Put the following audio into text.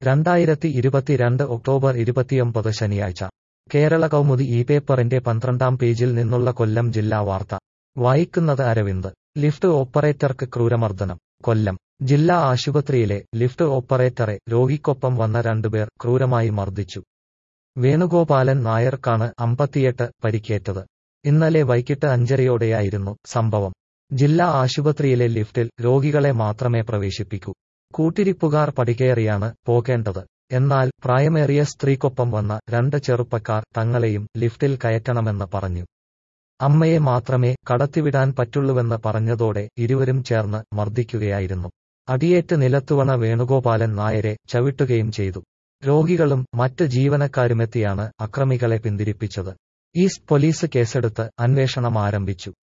രണ്ടായിരത്തി ഇരുപത്തിരണ്ട് ഒക്ടോബർ ഇരുപത്തിയൊമ്പത് ശനിയാഴ്ച കേരള കൗമുദി ഈ പേപ്പറിന്റെ പന്ത്രണ്ടാം പേജിൽ നിന്നുള്ള കൊല്ലം ജില്ലാ വാർത്ത വായിക്കുന്നത് അരവിന്ദ് ലിഫ്റ്റ് ഓപ്പറേറ്റർക്ക് ക്രൂരമർദ്ദനം കൊല്ലം ജില്ലാ ആശുപത്രിയിലെ ലിഫ്റ്റ് ഓപ്പറേറ്ററെ രോഗിക്കൊപ്പം വന്ന രണ്ടുപേർ ക്രൂരമായി മർദ്ദിച്ചു വേണുഗോപാലൻ നായർക്കാണ് അമ്പത്തിയെട്ട് പരിക്കേറ്റത് ഇന്നലെ വൈകിട്ട് അഞ്ചരയോടെയായിരുന്നു സംഭവം ജില്ലാ ആശുപത്രിയിലെ ലിഫ്റ്റിൽ രോഗികളെ മാത്രമേ പ്രവേശിപ്പിക്കൂ കൂട്ടിരിപ്പുകാർ പടികേറിയാണ് പോകേണ്ടത് എന്നാൽ പ്രായമേറിയ സ്ത്രീക്കൊപ്പം വന്ന രണ്ട് ചെറുപ്പക്കാർ തങ്ങളെയും ലിഫ്റ്റിൽ കയറ്റണമെന്ന് പറഞ്ഞു അമ്മയെ മാത്രമേ കടത്തിവിടാൻ പറ്റുള്ളൂവെന്ന് പറഞ്ഞതോടെ ഇരുവരും ചേർന്ന് മർദ്ദിക്കുകയായിരുന്നു അടിയേറ്റ് നിലത്തുവണ വേണുഗോപാലൻ നായരെ ചവിട്ടുകയും ചെയ്തു രോഗികളും മറ്റ് ജീവനക്കാരുമെത്തിയാണ് അക്രമികളെ പിന്തിരിപ്പിച്ചത് ഈസ്റ്റ് പോലീസ് കേസെടുത്ത് അന്വേഷണം ആരംഭിച്ചു